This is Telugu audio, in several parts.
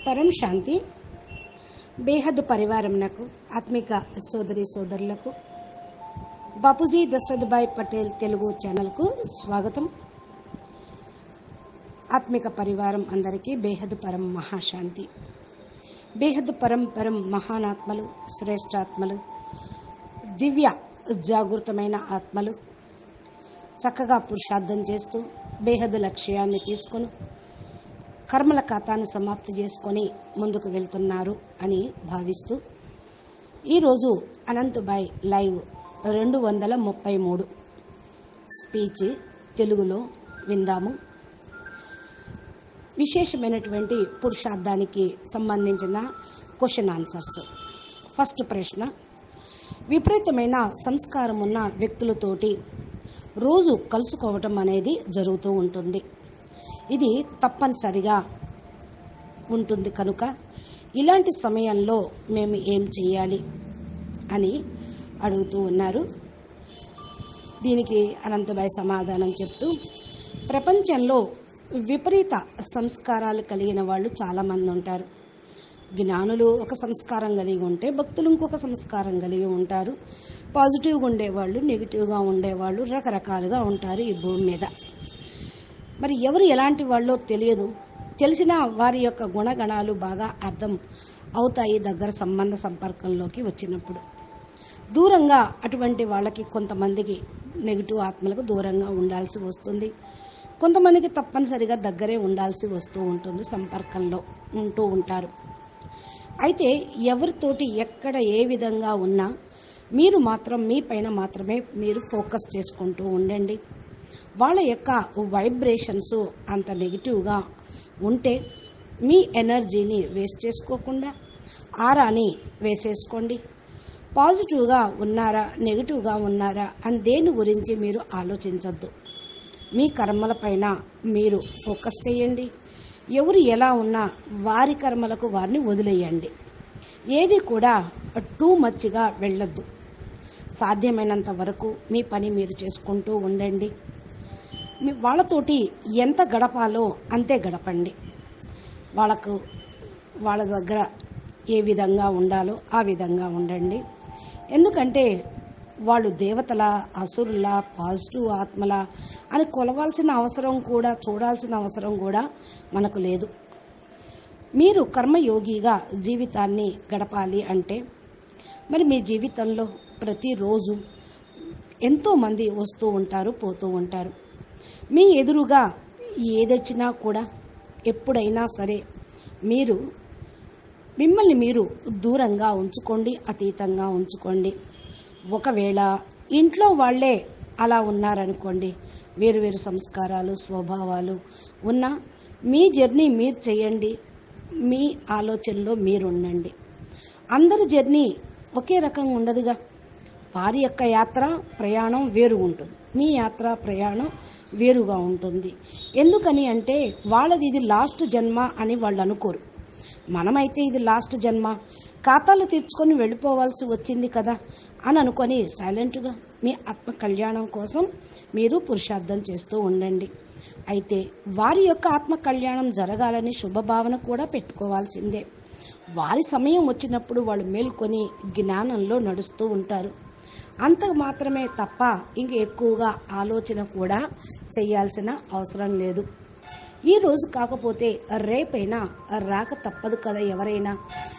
పరం శాంతి బేహద్ పరివారంనకు ఆత్మిక సోదరి సోదరులకు బాపూజీ దశరథ్భాయ్ పటేల్ తెలుగు ఛానల్కు స్వాగతం ఆత్మిక పరివారం అందరికీ బేహద్ పరం మహాశాంతి బేహద్ పరం పరం మహానాత్మలు శ్రేష్టాత్మలు దివ్య జాగృతమైన ఆత్మలు చక్కగా పురుషార్థం చేస్తూ బేహద్ లక్ష్యాన్ని తీసుకొని కర్మల ఖాతాను సమాప్తి చేసుకొని ముందుకు వెళ్తున్నారు అని భావిస్తూ ఈరోజు అనంతబాయ్ లైవ్ రెండు వందల ముప్పై మూడు స్పీచ్ తెలుగులో విందాము విశేషమైనటువంటి పురుషార్థానికి సంబంధించిన క్వశ్చన్ ఆన్సర్స్ ఫస్ట్ ప్రశ్న విపరీతమైన సంస్కారం ఉన్న వ్యక్తులతోటి రోజు కలుసుకోవటం అనేది జరుగుతూ ఉంటుంది ఇది తప్పనిసరిగా ఉంటుంది కనుక ఇలాంటి సమయంలో మేము ఏం చేయాలి అని అడుగుతూ ఉన్నారు దీనికి అనంతబాయ్ సమాధానం చెప్తూ ప్రపంచంలో విపరీత సంస్కారాలు కలిగిన వాళ్ళు చాలామంది ఉంటారు జ్ఞానులు ఒక సంస్కారం కలిగి ఉంటే భక్తులు ఇంకొక సంస్కారం కలిగి ఉంటారు పాజిటివ్గా ఉండేవాళ్ళు నెగిటివ్గా ఉండేవాళ్ళు రకరకాలుగా ఉంటారు ఈ భూమి మీద మరి ఎవరు ఎలాంటి వాళ్ళో తెలియదు తెలిసిన వారి యొక్క గుణగణాలు బాగా అర్థం అవుతాయి దగ్గర సంబంధ సంపర్కంలోకి వచ్చినప్పుడు దూరంగా అటువంటి వాళ్ళకి కొంతమందికి నెగిటివ్ ఆత్మలకు దూరంగా ఉండాల్సి వస్తుంది కొంతమందికి తప్పనిసరిగా దగ్గరే ఉండాల్సి వస్తూ ఉంటుంది సంపర్కంలో ఉంటూ ఉంటారు అయితే ఎవరితోటి ఎక్కడ ఏ విధంగా ఉన్నా మీరు మాత్రం మీ పైన మాత్రమే మీరు ఫోకస్ చేసుకుంటూ ఉండండి వాళ్ళ యొక్క వైబ్రేషన్స్ అంత నెగిటివ్గా ఉంటే మీ ఎనర్జీని వేస్ట్ చేసుకోకుండా ఆరాని వేసేసుకోండి పాజిటివ్గా ఉన్నారా నెగిటివ్గా ఉన్నారా అని దేని గురించి మీరు ఆలోచించద్దు మీ కర్మలపైన మీరు ఫోకస్ చేయండి ఎవరు ఎలా ఉన్నా వారి కర్మలకు వారిని వదిలేయండి ఏది కూడా టూ మచ్గా వెళ్ళొద్దు సాధ్యమైనంత వరకు మీ పని మీరు చేసుకుంటూ ఉండండి మీ వాళ్ళతోటి ఎంత గడపాలో అంతే గడపండి వాళ్ళకు వాళ్ళ దగ్గర ఏ విధంగా ఉండాలో ఆ విధంగా ఉండండి ఎందుకంటే వాళ్ళు దేవతల అసురుల పాజిటివ్ ఆత్మల అని కొలవాల్సిన అవసరం కూడా చూడాల్సిన అవసరం కూడా మనకు లేదు మీరు కర్మయోగిగా జీవితాన్ని గడపాలి అంటే మరి మీ జీవితంలో ప్రతిరోజు ఎంతోమంది వస్తూ ఉంటారు పోతూ ఉంటారు మీ ఎదురుగా ఏదొచ్చినా కూడా ఎప్పుడైనా సరే మీరు మిమ్మల్ని మీరు దూరంగా ఉంచుకోండి అతీతంగా ఉంచుకోండి ఒకవేళ ఇంట్లో వాళ్ళే అలా ఉన్నారనుకోండి వేరు వేరు సంస్కారాలు స్వభావాలు ఉన్న మీ జర్నీ మీరు చేయండి మీ ఆలోచనలో మీరు ఉండండి అందరి జర్నీ ఒకే రకంగా ఉండదుగా వారి యొక్క యాత్ర ప్రయాణం వేరు ఉంటుంది మీ యాత్ర ప్రయాణం వేరుగా ఉంటుంది ఎందుకని అంటే వాళ్ళది ఇది లాస్ట్ జన్మ అని వాళ్ళు అనుకోరు మనమైతే ఇది లాస్ట్ జన్మ ఖాతాలు తీర్చుకొని వెళ్ళిపోవాల్సి వచ్చింది కదా అని అనుకొని సైలెంట్గా మీ ఆత్మ కళ్యాణం కోసం మీరు పురుషార్థం చేస్తూ ఉండండి అయితే వారి యొక్క ఆత్మ కళ్యాణం జరగాలని శుభభావన కూడా పెట్టుకోవాల్సిందే వారి సమయం వచ్చినప్పుడు వాళ్ళు మేల్కొని జ్ఞానంలో నడుస్తూ ఉంటారు అంత మాత్రమే తప్ప ఇంక ఎక్కువగా ఆలోచన కూడా చేయాల్సిన అవసరం లేదు ఈ రోజు కాకపోతే రేపైనా రాక తప్పదు కదా ఎవరైనా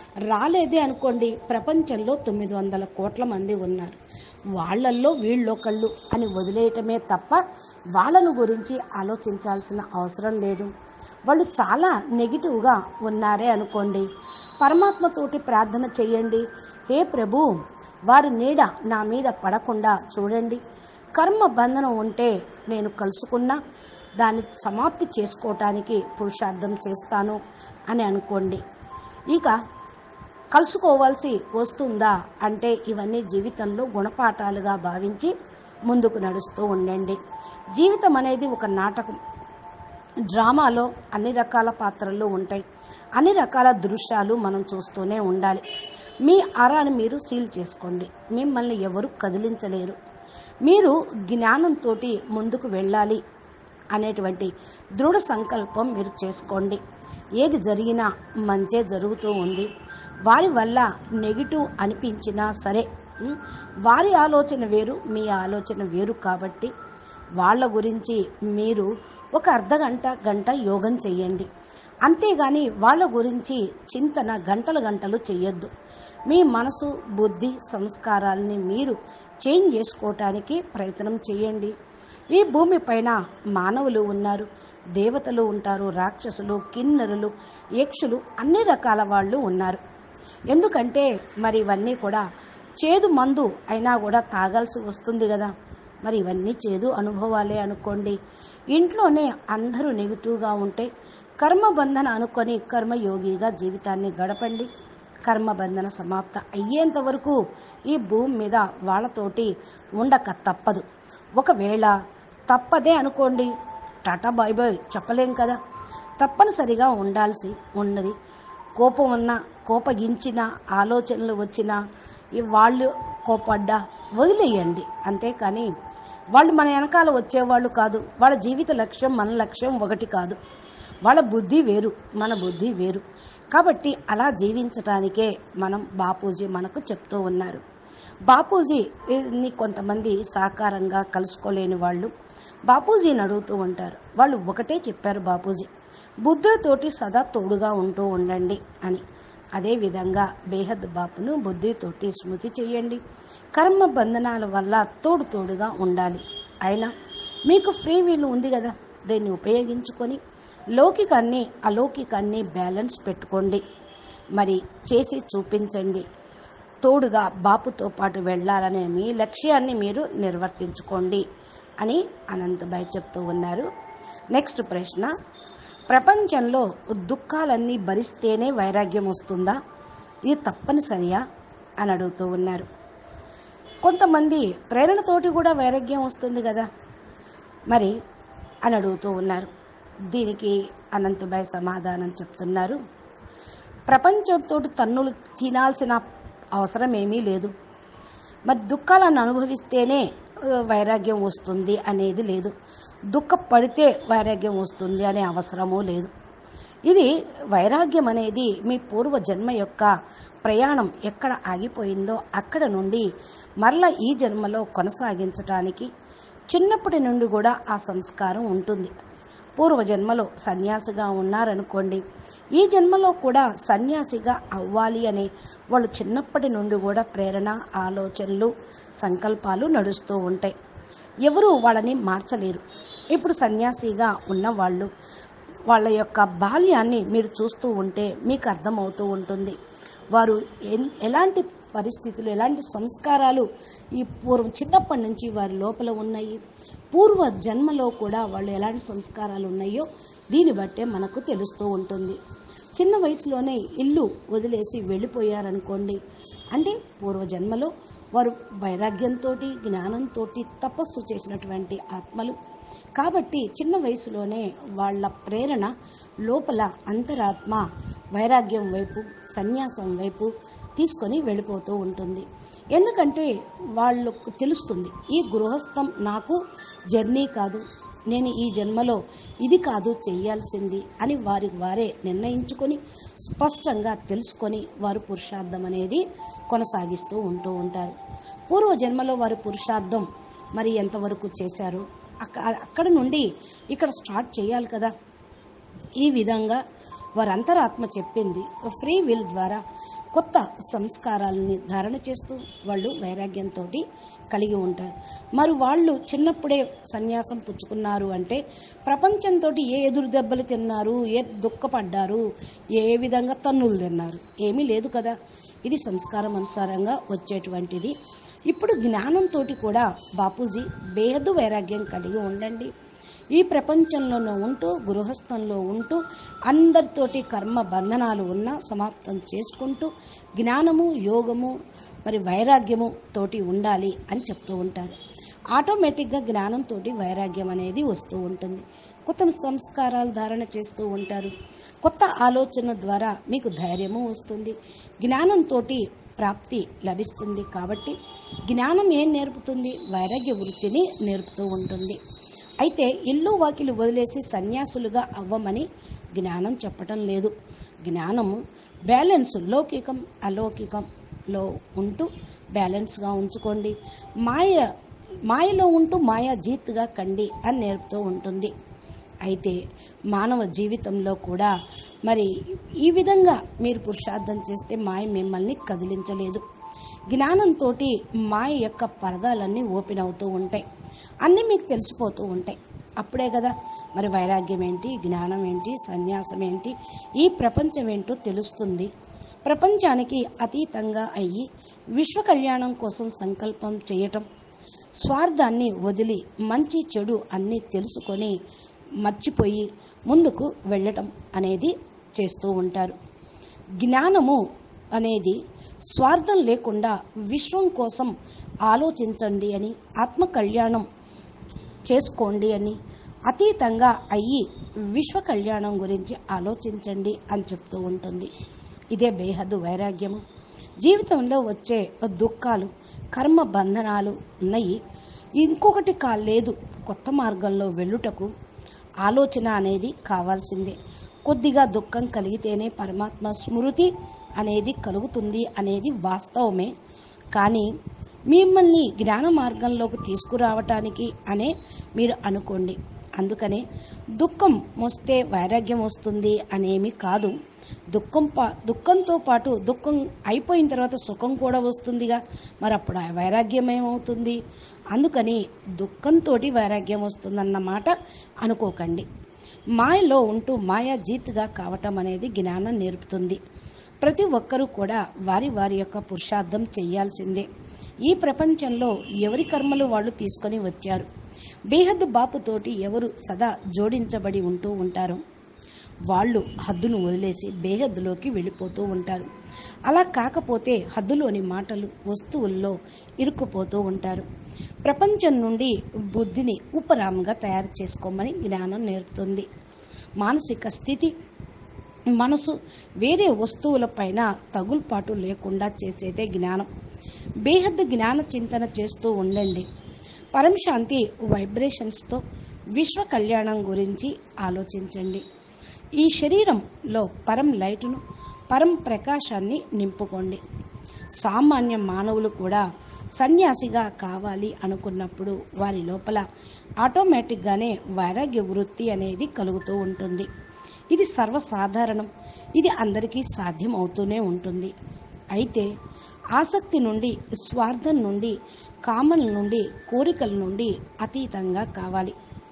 రాలేదే అనుకోండి ప్రపంచంలో తొమ్మిది వందల కోట్ల మంది ఉన్నారు వాళ్ళల్లో వీళ్ళొకళ్ళు అని వదిలేయటమే తప్ప వాళ్ళను గురించి ఆలోచించాల్సిన అవసరం లేదు వాళ్ళు చాలా నెగిటివ్గా ఉన్నారే అనుకోండి పరమాత్మతోటి ప్రార్థన చేయండి హే ప్రభు వారి నీడ నా మీద పడకుండా చూడండి కర్మ బంధనం ఉంటే నేను కలుసుకున్నా దాన్ని సమాప్తి చేసుకోవటానికి పురుషార్థం చేస్తాను అని అనుకోండి ఇక కలుసుకోవాల్సి వస్తుందా అంటే ఇవన్నీ జీవితంలో గుణపాఠాలుగా భావించి ముందుకు నడుస్తూ ఉండండి జీవితం అనేది ఒక నాటకం డ్రామాలో అన్ని రకాల పాత్రలు ఉంటాయి అన్ని రకాల దృశ్యాలు మనం చూస్తూనే ఉండాలి మీ ఆరాన్ని మీరు సీల్ చేసుకోండి మిమ్మల్ని ఎవరు కదిలించలేరు మీరు జ్ఞానంతో ముందుకు వెళ్ళాలి అనేటువంటి దృఢ సంకల్పం మీరు చేసుకోండి ఏది జరిగినా మంచే జరుగుతూ ఉంది వారి వల్ల నెగిటివ్ అనిపించినా సరే ఉం, వారి ఆలోచన వేరు మీ ఆలోచన వేరు కాబట్టి వాళ్ళ గురించి మీరు ఒక అర్ధ గంట గంట యోగం చెయ్యండి అంతేగాని వాళ్ళ గురించి చింతన గంటలు గంటలు చెయ్యొద్దు మీ మనసు బుద్ధి సంస్కారాలని మీరు చేంజ్ చేసుకోవటానికి ప్రయత్నం చేయండి ఈ భూమి పైన మానవులు ఉన్నారు దేవతలు ఉంటారు రాక్షసులు కిన్నరులు యక్షులు అన్ని రకాల వాళ్ళు ఉన్నారు ఎందుకంటే మరి ఇవన్నీ కూడా చేదు మందు అయినా కూడా తాగాల్సి వస్తుంది కదా మరి ఇవన్నీ చేదు అనుభవాలే అనుకోండి ఇంట్లోనే అందరూ నెగిటివ్గా ఉంటే కర్మబంధన అనుకొని కర్మయోగిగా జీవితాన్ని గడపండి కర్మబంధన సమాప్త అయ్యేంత వరకు ఈ భూమి మీద వాళ్ళతోటి ఉండక తప్పదు ఒకవేళ తప్పదే అనుకోండి టాటా బాయ్ బాయ్ చెప్పలేం కదా తప్పనిసరిగా ఉండాల్సి ఉన్నది కోపం ఉన్న కోపగించిన ఆలోచనలు వచ్చినా ఈ వాళ్ళు కోపడ్డా వదిలేయండి అంతేకాని వాళ్ళు మన వెనకాల వచ్చేవాళ్ళు కాదు వాళ్ళ జీవిత లక్ష్యం మన లక్ష్యం ఒకటి కాదు వాళ్ళ బుద్ధి వేరు మన బుద్ధి వేరు కాబట్టి అలా జీవించటానికే మనం బాపూజీ మనకు చెప్తూ ఉన్నారు బాపూజీని కొంతమంది సాకారంగా కలుసుకోలేని వాళ్ళు బాపూజీని అడుగుతూ ఉంటారు వాళ్ళు ఒకటే చెప్పారు బాపూజీ బుద్ధితోటి సదా తోడుగా ఉంటూ ఉండండి అని అదేవిధంగా బేహద్ బాపును బుద్ధితోటి స్మృతి చేయండి కర్మ బంధనాల వల్ల తోడు తోడుగా ఉండాలి అయినా మీకు ఫ్రీ వీల్ ఉంది కదా దీన్ని ఉపయోగించుకొని లౌకికాన్ని అలౌకికాన్ని బ్యాలెన్స్ పెట్టుకోండి మరి చేసి చూపించండి తోడుగా బాపుతో పాటు వెళ్ళాలనే మీ లక్ష్యాన్ని మీరు నిర్వర్తించుకోండి అని అనంతబాయ్ చెప్తూ ఉన్నారు నెక్స్ట్ ప్రశ్న ప్రపంచంలో దుఃఖాలన్నీ భరిస్తేనే వైరాగ్యం వస్తుందా ఇది తప్పనిసరియా అని అడుగుతూ ఉన్నారు కొంతమంది ప్రేరణతోటి కూడా వైరాగ్యం వస్తుంది కదా మరి అని అడుగుతూ ఉన్నారు దీనికి అనంతబాయ్ సమాధానం చెప్తున్నారు ప్రపంచంతో తన్నులు తినాల్సిన అవసరం ఏమీ లేదు మరి దుఃఖాలను అనుభవిస్తేనే ఆ, వైరాగ్యం వస్తుంది అనేది లేదు దుఃఖపడితే వైరాగ్యం వస్తుంది అనే అవసరమూ లేదు ఇది వైరాగ్యం అనేది మీ పూర్వ జన్మ యొక్క ప్రయాణం ఎక్కడ ఆగిపోయిందో అక్కడ నుండి మరలా ఈ జన్మలో కొనసాగించటానికి చిన్నప్పటి నుండి కూడా ఆ సంస్కారం ఉంటుంది పూర్వజన్మలో సన్యాసిగా ఉన్నారనుకోండి ఈ జన్మలో కూడా సన్యాసిగా అవ్వాలి అని వాళ్ళు చిన్నప్పటి నుండి కూడా ప్రేరణ ఆలోచనలు సంకల్పాలు నడుస్తూ ఉంటాయి ఎవరు వాళ్ళని మార్చలేరు ఇప్పుడు సన్యాసిగా ఉన్నవాళ్ళు వాళ్ళ యొక్క బాల్యాన్ని మీరు చూస్తూ ఉంటే మీకు అర్థమవుతూ ఉంటుంది వారు ఎన్- ఎలాంటి పరిస్థితులు ఎలాంటి సంస్కారాలు ఈ పూర్వం చిన్నప్పటి నుంచి వారి లోపల ఉన్నాయి పూర్వ జన్మలో కూడా వాళ్ళు ఎలాంటి సంస్కారాలు ఉన్నాయో దీన్ని బట్టే మనకు తెలుస్తూ ఉంటుంది చిన్న వయసులోనే ఇల్లు వదిలేసి వెళ్ళిపోయారనుకోండి అంటే పూర్వజన్మలో వారు వైరాగ్యంతో జ్ఞానంతో తపస్సు చేసినటువంటి ఆత్మలు కాబట్టి చిన్న వయసులోనే వాళ్ళ ప్రేరణ లోపల అంతరాత్మ వైరాగ్యం వైపు సన్యాసం వైపు తీసుకొని వెళ్ళిపోతూ ఉంటుంది ఎందుకంటే వాళ్ళకు తెలుస్తుంది ఈ గృహస్థం నాకు జర్నీ కాదు నేను ఈ జన్మలో ఇది కాదు చేయాల్సింది అని వారి వారే నిర్ణయించుకొని స్పష్టంగా తెలుసుకొని వారు పురుషార్థం అనేది కొనసాగిస్తూ ఉంటూ ఉంటారు పూర్వ జన్మలో వారు పురుషార్థం మరి ఎంతవరకు చేశారు అక్క అక్కడ నుండి ఇక్కడ స్టార్ట్ చేయాలి కదా ఈ విధంగా వారి అంతరాత్మ చెప్పింది ఫ్రీ విల్ ద్వారా కొత్త సంస్కారాలని ధారణ చేస్తూ వాళ్ళు వైరాగ్యంతో కలిగి ఉంటారు మరి వాళ్ళు చిన్నప్పుడే సన్యాసం పుచ్చుకున్నారు అంటే ప్రపంచంతో ఏ ఎదురు దెబ్బలు తిన్నారు ఏ దుఃఖపడ్డారు ఏ విధంగా తన్నులు తిన్నారు ఏమీ లేదు కదా ఇది సంస్కారం అనుసారంగా వచ్చేటువంటిది ఇప్పుడు జ్ఞానంతో కూడా బాపూజీ బేహద్దు వైరాగ్యం కలిగి ఉండండి ఈ ప్రపంచంలోనూ ఉంటూ గృహస్థంలో ఉంటూ అందరితోటి కర్మ బంధనాలు ఉన్నా సమాప్తం చేసుకుంటూ జ్ఞానము యోగము మరి వైరాగ్యము తోటి ఉండాలి అని చెప్తూ ఉంటారు ఆటోమేటిక్గా జ్ఞానంతో వైరాగ్యం అనేది వస్తూ ఉంటుంది కొత్త సంస్కారాలు ధారణ చేస్తూ ఉంటారు కొత్త ఆలోచన ద్వారా మీకు ధైర్యము వస్తుంది జ్ఞానంతో ప్రాప్తి లభిస్తుంది కాబట్టి జ్ఞానం ఏం నేర్పుతుంది వైరాగ్య వృత్తిని నేర్పుతూ ఉంటుంది అయితే ఇల్లు వాకిలు వదిలేసి సన్యాసులుగా అవ్వమని జ్ఞానం చెప్పటం లేదు జ్ఞానము బ్యాలెన్స్ లౌకికం అలౌకికంలో ఉంటూ బ్యాలెన్స్గా ఉంచుకోండి మాయ మాయలో ఉంటూ మాయా జీత్గా కండి అని నేర్పుతూ ఉంటుంది అయితే మానవ జీవితంలో కూడా మరి ఈ విధంగా మీరు పురుషార్థం చేస్తే మాయ మిమ్మల్ని కదిలించలేదు జ్ఞానంతో మాయ యొక్క పరదాలన్నీ ఓపెన్ అవుతూ ఉంటాయి అన్నీ మీకు తెలిసిపోతూ ఉంటాయి అప్పుడే కదా మరి వైరాగ్యం ఏంటి జ్ఞానం ఏంటి సన్యాసం ఏంటి ఈ ప్రపంచం ఏంటో తెలుస్తుంది ప్రపంచానికి అతీతంగా అయ్యి విశ్వ కళ్యాణం కోసం సంకల్పం చేయటం స్వార్థాన్ని వదిలి మంచి చెడు అన్నీ తెలుసుకొని మర్చిపోయి ముందుకు వెళ్ళటం అనేది చేస్తూ ఉంటారు జ్ఞానము అనేది స్వార్థం లేకుండా విశ్వం కోసం ఆలోచించండి అని ఆత్మ కళ్యాణం చేసుకోండి అని అతీతంగా అయ్యి విశ్వ కళ్యాణం గురించి ఆలోచించండి అని చెప్తూ ఉంటుంది ఇదే బేహద్దు వైరాగ్యము జీవితంలో వచ్చే దుఃఖాలు కర్మ బంధనాలు ఉన్నాయి ఇంకొకటి కాలేదు కొత్త మార్గంలో వెళ్ళుటకు ఆలోచన అనేది కావాల్సిందే కొద్దిగా దుఃఖం కలిగితేనే పరమాత్మ స్మృతి అనేది కలుగుతుంది అనేది వాస్తవమే కానీ మిమ్మల్ని జ్ఞాన మార్గంలోకి తీసుకురావటానికి అనే మీరు అనుకోండి అందుకనే దుఃఖం వస్తే వైరాగ్యం వస్తుంది అనేమి కాదు దుఃఖం పా దుఃఖంతో పాటు దుఃఖం అయిపోయిన తర్వాత సుఖం కూడా వస్తుందిగా మరి అప్పుడు ఆ వైరాగ్యం ఏమవుతుంది అందుకని దుఃఖంతో వైరాగ్యం వస్తుందన్నమాట అనుకోకండి మాయలో ఉంటూ మాయా జీత్గా కావటం అనేది జ్ఞానం నేర్పుతుంది ప్రతి ఒక్కరూ కూడా వారి వారి యొక్క పురుషార్థం చేయాల్సిందే ఈ ప్రపంచంలో ఎవరి కర్మలు వాళ్ళు తీసుకొని వచ్చారు బేహద్దు బాపుతోటి ఎవరు సదా జోడించబడి ఉంటూ ఉంటారు వాళ్ళు హద్దును వదిలేసి బేహద్దులోకి వెళ్ళిపోతూ ఉంటారు అలా కాకపోతే హద్దులోని మాటలు వస్తువుల్లో ఇరుక్కుపోతూ ఉంటారు ప్రపంచం నుండి బుద్ధిని ఉపరామంగా తయారు చేసుకోమని జ్ఞానం నేర్పుతుంది మానసిక స్థితి మనసు వేరే వస్తువులపైన తగుల్పాటు లేకుండా చేసేదే జ్ఞానం బేహద్దు జ్ఞాన చింతన చేస్తూ ఉండండి పరమశాంతి వైబ్రేషన్స్తో విశ్వ కళ్యాణం గురించి ఆలోచించండి ఈ శరీరంలో పరం లైటును పరం ప్రకాశాన్ని నింపుకోండి సామాన్య మానవులు కూడా సన్యాసిగా కావాలి అనుకున్నప్పుడు వారి లోపల ఆటోమేటిక్గానే వైరాగ్య వృత్తి అనేది కలుగుతూ ఉంటుంది ఇది సర్వసాధారణం ఇది అందరికీ సాధ్యం అవుతూనే ఉంటుంది అయితే ఆసక్తి నుండి స్వార్థం నుండి కామల నుండి కోరికల నుండి అతీతంగా కావాలి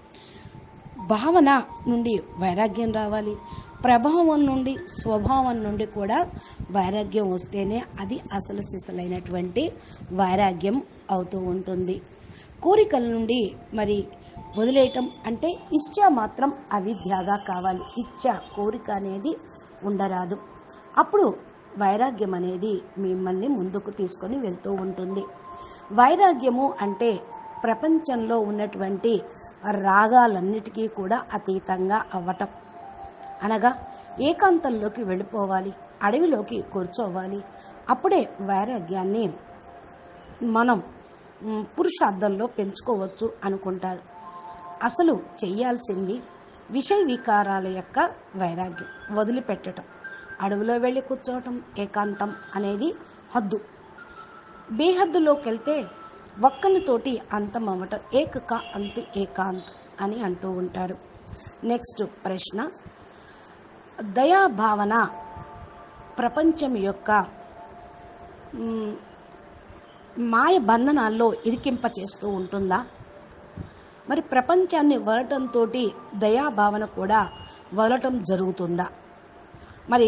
భావన నుండి వైరాగ్యం రావాలి ప్రభావం నుండి స్వభావం నుండి కూడా వైరాగ్యం వస్తేనే అది అసలు సిసలైనటువంటి వైరాగ్యం అవుతూ ఉంటుంది కోరికల నుండి మరి వదిలేయటం అంటే ఇచ్చ మాత్రం అవిద్యగా కావాలి ఇచ్చ కోరిక అనేది ఉండరాదు అప్పుడు వైరాగ్యం అనేది మిమ్మల్ని ముందుకు తీసుకొని వెళ్తూ ఉంటుంది వైరాగ్యము అంటే ప్రపంచంలో ఉన్నటువంటి రాగాలన్నిటికీ కూడా అతీతంగా అవ్వటం అనగా ఏకాంతంలోకి వెళ్ళిపోవాలి అడవిలోకి కూర్చోవాలి అప్పుడే వైరాగ్యాన్ని మనం మ్, పురుషార్థంలో పెంచుకోవచ్చు అనుకుంటారు అసలు చెయ్యాల్సింది విషయ వికారాల యొక్క వైరాగ్యం వదిలిపెట్టడం అడవిలో వెళ్ళి కూర్చోవటం ఏకాంతం అనేది హద్దు బేహద్దులోకి వెళ్తే ఒక్కనితోటి అంతం అవ్వటం ఏకక అంతి ఏకాంత్ అని అంటూ ఉంటారు నెక్స్ట్ ప్రశ్న దయాభావన ప్రపంచం యొక్క మ్, మాయ బంధనాల్లో ఇరికింప చేస్తూ ఉంటుందా మరి ప్రపంచాన్ని వదలటంతో దయాభావన కూడా వదలటం జరుగుతుందా మరి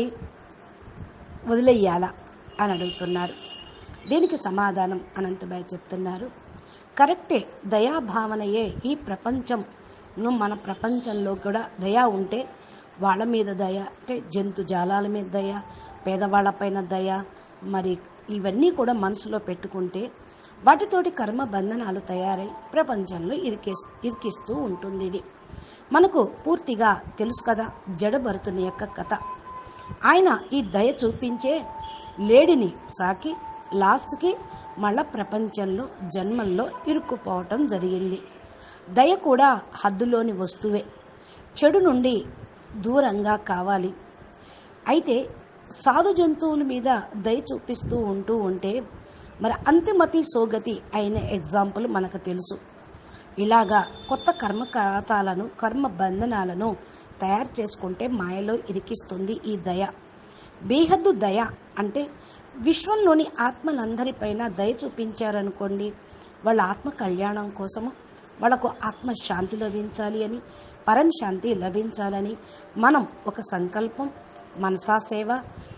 వదిలేయాలా అని అడుగుతున్నారు దీనికి సమాధానం అనంతబాయ్ చెప్తున్నారు కరెక్టే దయాభావనయే ఈ ప్రపంచంను మన ప్రపంచంలో కూడా దయ ఉంటే వాళ్ళ మీద దయ అంటే జంతు జాలాల మీద దయ పేదవాళ్ళపైన దయ మరి ఇవన్నీ కూడా మనసులో పెట్టుకుంటే వాటితోటి కర్మ బంధనాలు తయారై ప్రపంచంలో ఇరికే ఇరికిస్తూ ఉంటుంది ఇది మనకు పూర్తిగా తెలుసు కదా జడభరతుని యొక్క కథ ఆయన ఈ దయ చూపించే లేడిని సాకి లాస్ట్కి మళ్ళా ప్రపంచంలో జన్మల్లో ఇరుక్కుపోవటం జరిగింది దయ కూడా హద్దులోని వస్తువే చెడు నుండి దూరంగా కావాలి అయితే సాధు జంతువుల మీద దయ చూపిస్తూ ఉంటూ ఉంటే మరి అంతిమతి సోగతి అయిన ఎగ్జాంపుల్ మనకు తెలుసు ఇలాగా కొత్త కర్మ ఖాతాలను కర్మ బంధనాలను తయారు చేసుకుంటే మాయలో ఇరికిస్తుంది ఈ దయ బేహద్దు దయ అంటే విశ్వంలోని ఆత్మలందరిపైన దయ చూపించారనుకోండి వాళ్ళ ఆత్మ కళ్యాణం కోసము వాళ్ళకు ఆత్మ శాంతి లభించాలి అని పరం శాంతి లభించాలని మనం ఒక సంకల్పం మనసా సేవ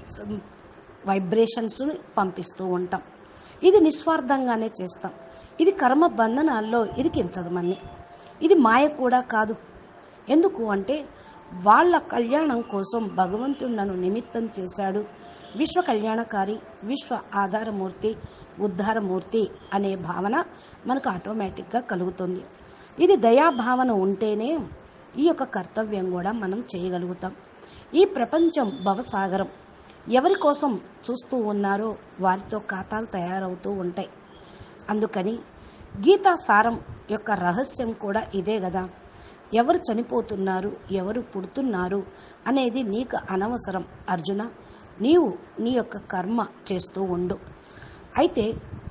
వైబ్రేషన్స్ పంపిస్తూ ఉంటాం ఇది నిస్వార్థంగానే చేస్తాం ఇది కర్మ బంధనాల్లో ఇరికించదు మన్ని ఇది మాయ కూడా కాదు ఎందుకు అంటే వాళ్ళ కళ్యాణం కోసం భగవంతుడు నన్ను నిమిత్తం చేశాడు విశ్వ కళ్యాణకారి విశ్వ ఆధారమూర్తి ఉద్ధారమూర్తి అనే భావన మనకు ఆటోమేటిక్గా కలుగుతుంది ఇది దయాభావన ఉంటేనే ఈ యొక్క కర్తవ్యం కూడా మనం చేయగలుగుతాం ఈ ప్రపంచం భవసాగరం ఎవరి కోసం చూస్తూ ఉన్నారో వారితో ఖాతాలు తయారవుతూ ఉంటాయి అందుకని గీతా సారం యొక్క రహస్యం కూడా ఇదే కదా ఎవరు చనిపోతున్నారు ఎవరు పుడుతున్నారు అనేది నీకు అనవసరం అర్జున నీవు నీ యొక్క కర్మ చేస్తూ ఉండు అయితే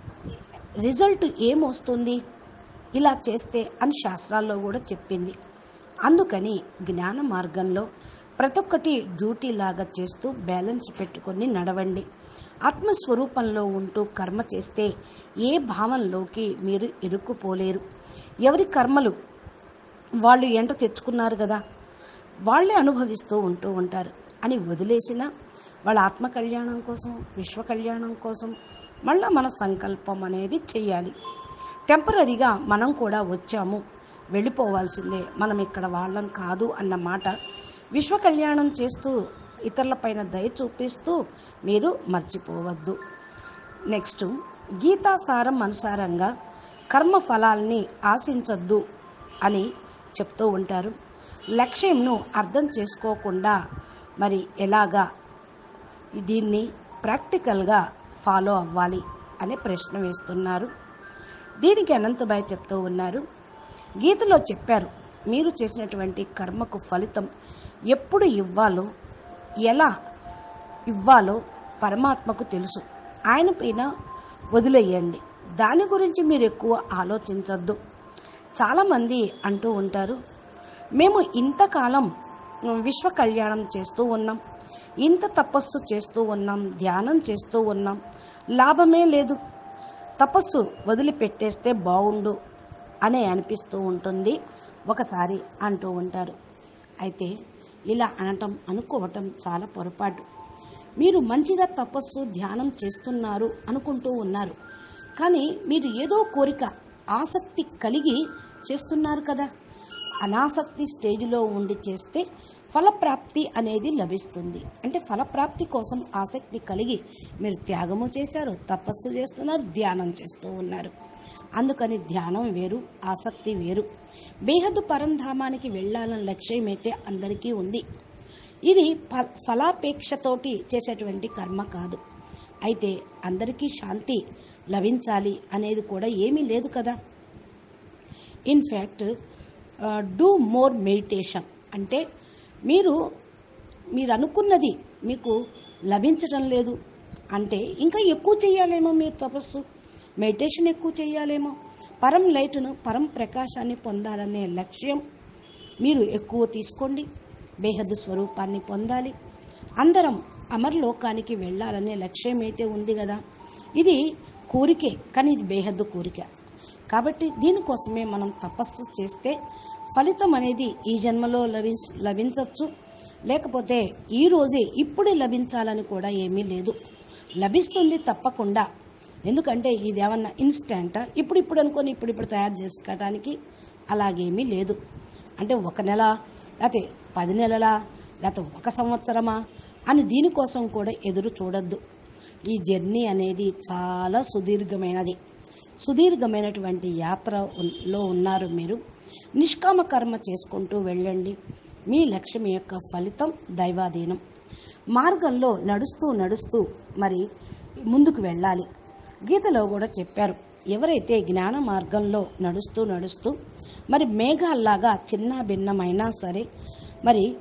రిజల్ట్ ఏమొస్తుంది ఇలా చేస్తే అని శాస్త్రాల్లో కూడా చెప్పింది అందుకని జ్ఞాన మార్గంలో ప్రతి ఒక్కటి డ్యూటీలాగా చేస్తూ బ్యాలెన్స్ పెట్టుకొని నడవండి ఆత్మస్వరూపంలో ఉంటూ కర్మ చేస్తే ఏ భావంలోకి మీరు ఇరుక్కుపోలేరు ఎవరి కర్మలు వాళ్ళు ఎంట తెచ్చుకున్నారు కదా వాళ్ళే అనుభవిస్తూ ఉంటూ ఉంటారు అని వదిలేసిన వాళ్ళ ఆత్మ కళ్యాణం కోసం విశ్వ కళ్యాణం కోసం మళ్ళీ మన సంకల్పం అనేది చెయ్యాలి టెంపరీగా మనం కూడా వచ్చాము వెళ్ళిపోవాల్సిందే మనం ఇక్కడ వాళ్ళం కాదు అన్న మాట విశ్వ కళ్యాణం చేస్తూ ఇతరులపైన దయ చూపిస్తూ మీరు మర్చిపోవద్దు నెక్స్ట్ గీతాసారం అనుసారంగా కర్మ ఫలాల్ని ఆశించద్దు అని చెప్తూ ఉంటారు లక్ష్యంను అర్థం చేసుకోకుండా మరి ఎలాగా దీన్ని ప్రాక్టికల్గా ఫాలో అవ్వాలి అనే ప్రశ్న వేస్తున్నారు దీనికి అనంతబాయ్ చెప్తూ ఉన్నారు గీతలో చెప్పారు మీరు చేసినటువంటి కర్మకు ఫలితం ఎప్పుడు ఇవ్వాలో ఎలా ఇవ్వాలో పరమాత్మకు తెలుసు ఆయన పైన వదిలేయండి దాని గురించి మీరు ఎక్కువ ఆలోచించద్దు చాలామంది అంటూ ఉంటారు మేము ఇంతకాలం విశ్వ కళ్యాణం చేస్తూ ఉన్నాం ఇంత తపస్సు చేస్తూ ఉన్నాం ధ్యానం చేస్తూ ఉన్నాం లాభమే లేదు తపస్సు వదిలిపెట్టేస్తే బాగుండు అనే అనిపిస్తూ ఉంటుంది ఒకసారి అంటూ ఉంటారు అయితే ఇలా అనటం అనుకోవటం చాలా పొరపాటు మీరు మంచిగా తపస్సు ధ్యానం చేస్తున్నారు అనుకుంటూ ఉన్నారు కానీ మీరు ఏదో కోరిక ఆసక్తి కలిగి చేస్తున్నారు కదా అనాసక్తి స్టేజ్లో ఉండి చేస్తే ఫలప్రాప్తి అనేది లభిస్తుంది అంటే ఫలప్రాప్తి కోసం ఆసక్తి కలిగి మీరు త్యాగము చేశారు తపస్సు చేస్తున్నారు ధ్యానం చేస్తూ ఉన్నారు అందుకని ధ్యానం వేరు ఆసక్తి వేరు బేహద్దు పరంధామానికి వెళ్ళాలన్న లక్ష్యం అయితే అందరికీ ఉంది ఇది ఫ ఫలాపేక్షతోటి చేసేటువంటి కర్మ కాదు అయితే అందరికీ శాంతి లభించాలి అనేది కూడా ఏమీ లేదు కదా ఇన్ఫ్యాక్ట్ డూ మోర్ మెడిటేషన్ అంటే మీరు మీరు అనుకున్నది మీకు లభించడం లేదు అంటే ఇంకా ఎక్కువ చేయాలేమో మీరు తపస్సు మెడిటేషన్ ఎక్కువ చేయాలేమో పరం లైట్ను పరం ప్రకాశాన్ని పొందాలనే లక్ష్యం మీరు ఎక్కువ తీసుకోండి బేహద్దు స్వరూపాన్ని పొందాలి అందరం అమర్లోకానికి వెళ్ళాలనే లక్ష్యం అయితే ఉంది కదా ఇది కోరికే కానీ ఇది బేహద్దు కోరిక కాబట్టి దీనికోసమే మనం తపస్సు చేస్తే ఫలితం అనేది ఈ జన్మలో లభించ లభించవచ్చు లేకపోతే ఈ రోజే ఇప్పుడే లభించాలని కూడా ఏమీ లేదు లభిస్తుంది తప్పకుండా ఎందుకంటే ఇది ఏమన్నా ఇన్స్టెంట్ ఇప్పుడు ఇప్పుడు అనుకొని ఇప్పుడు ఇప్పుడు తయారు చేసుకోవడానికి అలాగేమీ లేదు అంటే ఒక నెల లేకపోతే పది నెలల లేకపోతే ఒక సంవత్సరమా అని దీనికోసం కూడా ఎదురు చూడొద్దు ఈ జర్నీ అనేది చాలా సుదీర్ఘమైనది సుదీర్ఘమైనటువంటి యాత్రలో ఉన్నారు మీరు నిష్కామ కర్మ చేసుకుంటూ వెళ్ళండి మీ లక్ష్యం యొక్క ఫలితం దైవాధీనం మార్గంలో నడుస్తూ నడుస్తూ మరి ముందుకు వెళ్ళాలి గీతలో కూడా చెప్పారు ఎవరైతే జ్ఞాన మార్గంలో నడుస్తూ నడుస్తూ మరి మేఘాల్లాగా చిన్న భిన్నమైనా సరే మరి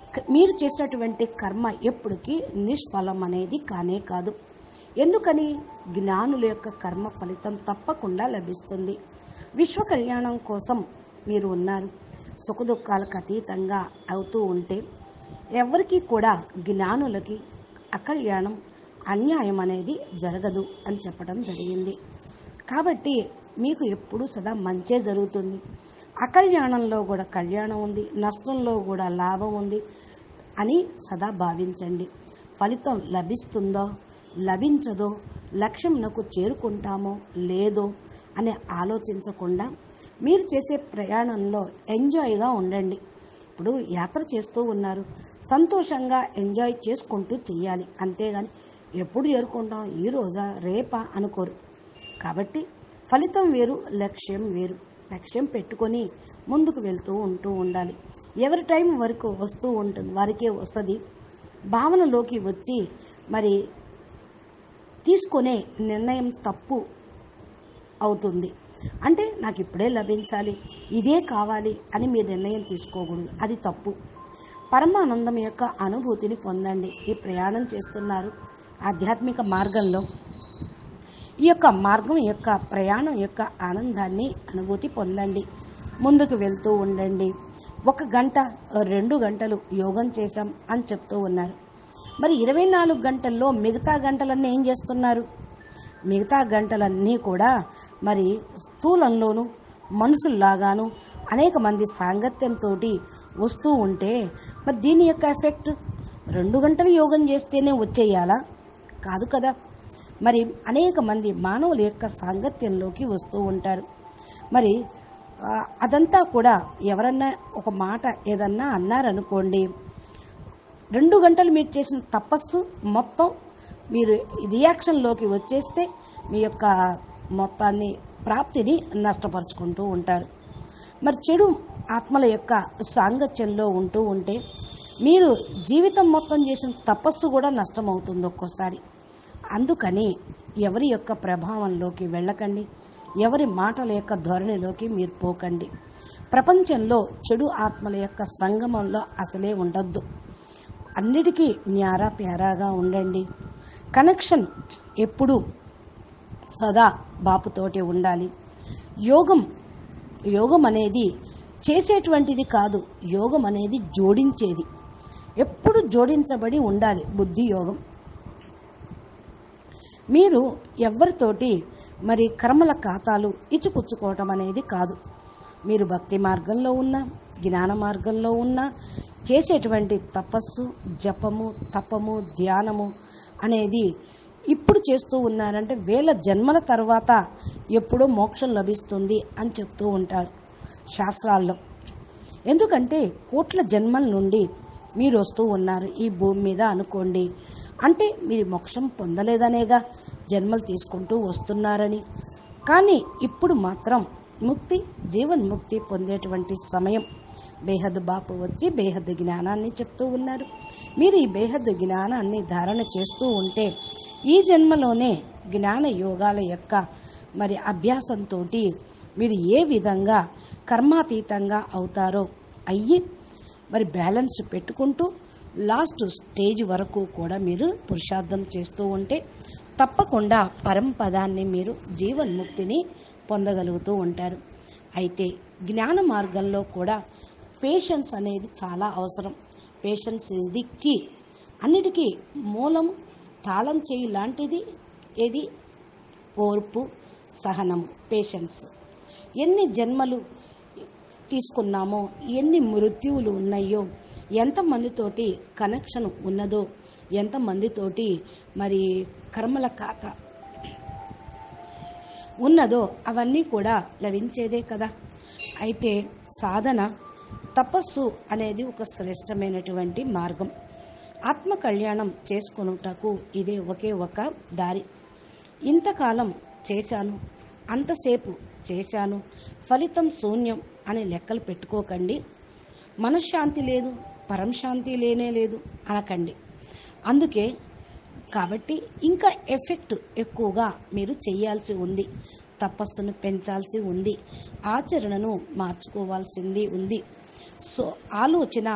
క- మీరు చేసినటువంటి కర్మ ఎప్పటికీ నిష్ఫలం అనేది కానే కాదు ఎందుకని జ్ఞానుల యొక్క కర్మ ఫలితం తప్పకుండా లభిస్తుంది విశ్వ కళ్యాణం కోసం మీరు ఉన్నారు సుఖదుఖాలకు అతీతంగా అవుతూ ఉంటే ఎవరికి కూడా జ్ఞానులకి అకళ్యాణం అన్యాయం అనేది జరగదు అని చెప్పడం జరిగింది కాబట్టి మీకు ఎప్పుడు సదా మంచే జరుగుతుంది అకళ్యాణంలో కూడా కళ్యాణం ఉంది నష్టంలో కూడా లాభం ఉంది అని సదా భావించండి ఫలితం లభిస్తుందో లభించదో లక్ష్యంనకు చేరుకుంటామో లేదో అని ఆలోచించకుండా మీరు చేసే ప్రయాణంలో ఎంజాయ్గా ఉండండి ఇప్పుడు యాత్ర చేస్తూ ఉన్నారు సంతోషంగా ఎంజాయ్ చేసుకుంటూ చెయ్యాలి అంతేగాని ఎప్పుడు చేరుకుంటాం ఈ రోజా రేపా అనుకోరు కాబట్టి ఫలితం వేరు లక్ష్యం వేరు లక్ష్యం పెట్టుకొని ముందుకు వెళ్తూ ఉంటూ ఉండాలి ఎవరి టైం వరకు వస్తూ ఉంటుంది వారికే వస్తుంది భావనలోకి వచ్చి మరి తీసుకునే నిర్ణయం తప్పు అవుతుంది అంటే నాకు ఇప్పుడే లభించాలి ఇదే కావాలి అని మీరు నిర్ణయం తీసుకోకూడదు అది తప్పు పరమానందం యొక్క అనుభూతిని పొందండి ఈ ప్రయాణం చేస్తున్నారు ఆధ్యాత్మిక మార్గంలో ఈ యొక్క మార్గం యొక్క ప్రయాణం యొక్క ఆనందాన్ని అనుభూతి పొందండి ముందుకు వెళ్తూ ఉండండి ఒక గంట రెండు గంటలు యోగం చేశాం అని చెప్తూ ఉన్నారు మరి ఇరవై నాలుగు గంటల్లో మిగతా గంటలన్నీ ఏం చేస్తున్నారు మిగతా గంటలన్నీ కూడా మరి స్థూలంలోనూ మనుషుల్లాగాను అనేక మంది సాంగత్యంతో వస్తూ ఉంటే మరి దీని యొక్క ఎఫెక్ట్ రెండు గంటలు యోగం చేస్తేనే వచ్చేయాలా కాదు కదా మరి అనేక మంది మానవుల యొక్క సాంగత్యంలోకి వస్తూ ఉంటారు మరి ఆ, అదంతా కూడా ఎవరన్నా ఒక మాట ఏదన్నా అన్నారనుకోండి రెండు గంటలు మీరు చేసిన తపస్సు మొత్తం మీరు రియాక్షన్లోకి వచ్చేస్తే మీ యొక్క మొత్తాన్ని ప్రాప్తిని నష్టపరుచుకుంటూ ఉంటారు మరి చెడు ఆత్మల యొక్క సాంగత్యంలో ఉంటూ ఉంటే మీరు జీవితం మొత్తం చేసిన తపస్సు కూడా నష్టమవుతుంది ఒక్కోసారి అందుకని ఎవరి యొక్క ప్రభావంలోకి వెళ్ళకండి ఎవరి మాటల యొక్క ధోరణిలోకి మీరు పోకండి ప్రపంచంలో చెడు ఆత్మల యొక్క సంగమంలో అసలే ఉండొద్దు అన్నిటికీ న్యారా ప్యారాగా ఉండండి కనెక్షన్ ఎప్పుడు సదా బాపుతోటి ఉండాలి యోగం యోగం అనేది చేసేటువంటిది కాదు యోగం అనేది జోడించేది ఎప్పుడు జోడించబడి ఉండాలి బుద్ధి యోగం మీరు ఎవరితోటి మరి కర్మల ఖాతాలు ఇచ్చిపుచ్చుకోవటం అనేది కాదు మీరు భక్తి మార్గంలో ఉన్నా జ్ఞాన మార్గంలో ఉన్నా చేసేటువంటి తపస్సు జపము తపము ధ్యానము అనేది ఇప్పుడు చేస్తూ ఉన్నారంటే వేల జన్మల తర్వాత ఎప్పుడో మోక్షం లభిస్తుంది అని చెప్తూ ఉంటారు శాస్త్రాల్లో ఎందుకంటే కోట్ల జన్మల నుండి మీరు వస్తూ ఉన్నారు ఈ భూమి మీద అనుకోండి అంటే మీరు మోక్షం పొందలేదనేగా జన్మలు తీసుకుంటూ వస్తున్నారని కానీ ఇప్పుడు మాత్రం ముక్తి జీవన్ముక్తి పొందేటువంటి సమయం బేహద్ బాపు వచ్చి బేహద్ జ్ఞానాన్ని చెప్తూ ఉన్నారు మీరు ఈ బేహద్ జ్ఞానాన్ని ధారణ చేస్తూ ఉంటే ఈ జన్మలోనే జ్ఞాన యోగాల యొక్క మరి అభ్యాసంతో మీరు ఏ విధంగా కర్మాతీతంగా అవుతారో అయ్యి మరి బ్యాలెన్స్ పెట్టుకుంటూ లాస్ట్ స్టేజ్ వరకు కూడా మీరు పురుషార్థం చేస్తూ ఉంటే తప్పకుండా పరంపదాన్ని మీరు జీవన్ముక్తిని పొందగలుగుతూ ఉంటారు అయితే జ్ఞాన మార్గంలో కూడా పేషెన్స్ అనేది చాలా అవసరం పేషెన్స్ ఇస్ ది కీ అన్నిటికీ మూలం తాళం చేయి లాంటిది ఏది ఓర్పు సహనము పేషెన్స్ ఎన్ని జన్మలు తీసుకున్నామో ఎన్ని మృత్యువులు ఉన్నాయో ఎంతమందితోటి కనెక్షన్ ఉన్నదో ఎంతమందితోటి మరి కర్మల ఖాత ఉన్నదో అవన్నీ కూడా లభించేదే కదా అయితే సాధన తపస్సు అనేది ఒక శ్రేష్టమైనటువంటి మార్గం ఆత్మ కళ్యాణం చేసుకొనుటకు ఇదే ఒకే ఒక దారి ఇంతకాలం చేశాను అంతసేపు చేశాను ఫలితం శూన్యం అని లెక్కలు పెట్టుకోకండి మనశ్శాంతి లేదు పరంశాంతి లేనే లేదు అనకండి అందుకే కాబట్టి ఇంకా ఎఫెక్ట్ ఎక్కువగా మీరు చేయాల్సి ఉంది తపస్సును పెంచాల్సి ఉంది ఆచరణను మార్చుకోవాల్సింది ఉంది సో ఆలోచన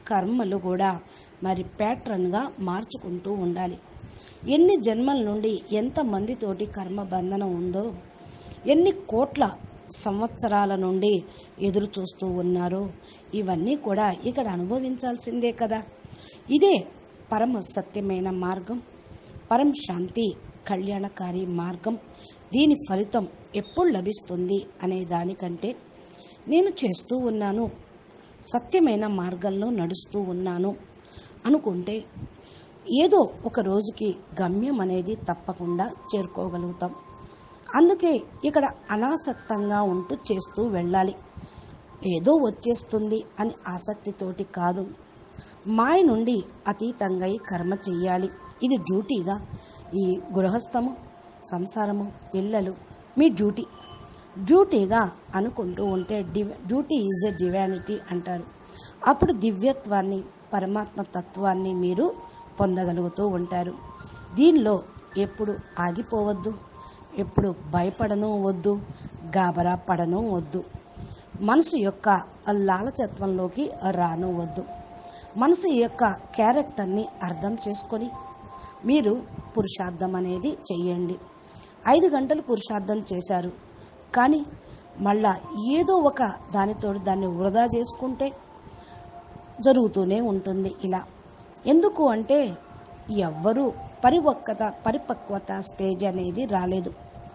కర్మలు కూడా మరి ప్యాట్రన్గా మార్చుకుంటూ ఉండాలి ఎన్ని జన్మల నుండి ఎంతమందితోటి కర్మ బంధనం ఉందో ఎన్ని కోట్ల సంవత్సరాల నుండి ఎదురు చూస్తూ ఉన్నారో ఇవన్నీ కూడా ఇక్కడ అనుభవించాల్సిందే కదా ఇదే పరమ సత్యమైన మార్గం పరం శాంతి కళ్యాణకారి మార్గం దీని ఫలితం ఎప్పుడు లభిస్తుంది అనే దానికంటే నేను చేస్తూ ఉన్నాను సత్యమైన మార్గంలో నడుస్తూ ఉన్నాను అనుకుంటే ఏదో ఒక రోజుకి గమ్యం అనేది తప్పకుండా చేరుకోగలుగుతాం అందుకే ఇక్కడ అనాసక్తంగా ఉంటూ చేస్తూ వెళ్ళాలి ఏదో వచ్చేస్తుంది అని ఆసక్తితోటి కాదు మాయ నుండి అతీతంగా ఈ కర్మ చెయ్యాలి ఇది డ్యూటీగా ఈ గృహస్థము సంసారము పిల్లలు మీ డ్యూటీ డ్యూటీగా అనుకుంటూ ఉంటే డివ్ డ్యూటీ ఈజ్ ఎ డివానిటీ అంటారు అప్పుడు దివ్యత్వాన్ని పరమాత్మ తత్వాన్ని మీరు పొందగలుగుతూ ఉంటారు దీనిలో ఎప్పుడు ఆగిపోవద్దు ఎప్పుడు భయపడను వద్దు గాబరా పడను వద్దు మనసు యొక్క లాలచత్వంలోకి రాను వద్దు మనసు యొక్క క్యారెక్టర్ని అర్థం చేసుకొని మీరు పురుషార్థం అనేది చెయ్యండి ఐదు గంటలు పురుషార్థం చేశారు కానీ మళ్ళా ఏదో ఒక దానితో దాన్ని వృధా చేసుకుంటే జరుగుతూనే ఉంటుంది ఇలా ఎందుకు అంటే ఎవ్వరూ పరిపక్వత పరిపక్వత స్టేజ్ అనేది రాలేదు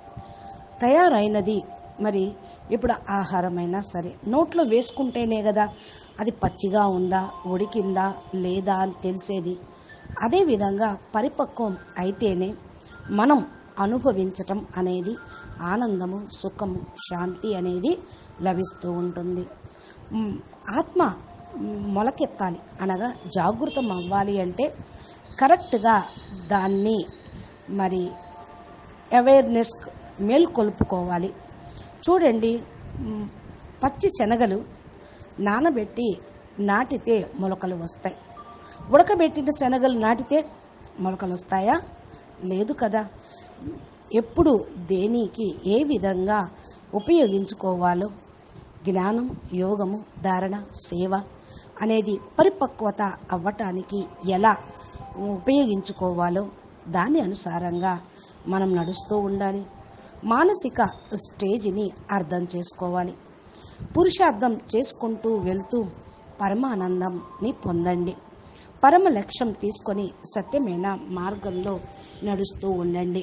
తయారైనది మరి ఇప్పుడు ఆహారమైనా సరే నోట్లో వేసుకుంటేనే కదా అది పచ్చిగా ఉందా ఉడికిందా లేదా అని తెలిసేది అదేవిధంగా పరిపక్వం అయితేనే మనం అనుభవించటం అనేది ఆనందము సుఖము శాంతి అనేది లభిస్తూ ఉంటుంది మ్, ఆత్మ మ్, మొలకెత్తాలి అనగా జాగృతం అవ్వాలి అంటే కరెక్ట్గా దాన్ని మరి అవేర్నెస్ మేల్కొల్పుకోవాలి చూడండి మ్, పచ్చి శనగలు నానబెట్టి నాటితే మొలకలు వస్తాయి ఉడకబెట్టిన శనగలు నాటితే మొలకలు వస్తాయా లేదు కదా ఎప్పుడు దేనికి ఏ విధంగా ఉపయోగించుకోవాలో జ్ఞానం యోగము ధారణ సేవ అనేది పరిపక్వత అవ్వటానికి ఎలా ఉపయోగించుకోవాలో దాని అనుసారంగా మనం నడుస్తూ ఉండాలి మానసిక స్టేజిని అర్థం చేసుకోవాలి పురుషార్థం చేసుకుంటూ వెళ్తూ పరమానందంని పొందండి పరమ లక్ష్యం తీసుకొని సత్యమైన మార్గంలో నడుస్తూ ఉండండి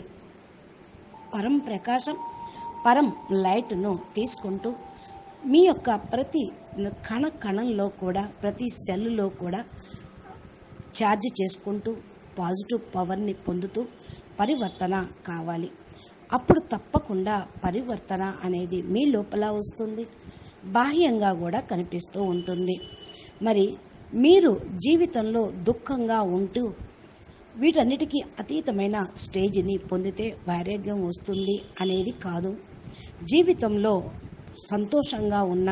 పరం ప్రకాశం పరం లైట్ను తీసుకుంటూ మీ యొక్క ప్రతి కణ కణంలో కూడా ప్రతి సెల్లో కూడా ఛార్జ్ చేసుకుంటూ పాజిటివ్ పవర్ని పొందుతూ పరివర్తన కావాలి అప్పుడు తప్పకుండా పరివర్తన అనేది మీ లోపల వస్తుంది బాహ్యంగా కూడా కనిపిస్తూ ఉంటుంది మరి మీరు జీవితంలో దుఃఖంగా ఉంటూ వీటన్నిటికీ అతీతమైన స్టేజ్ని పొందితే వైరాగ్యం వస్తుంది అనేది కాదు జీవితంలో సంతోషంగా ఉన్న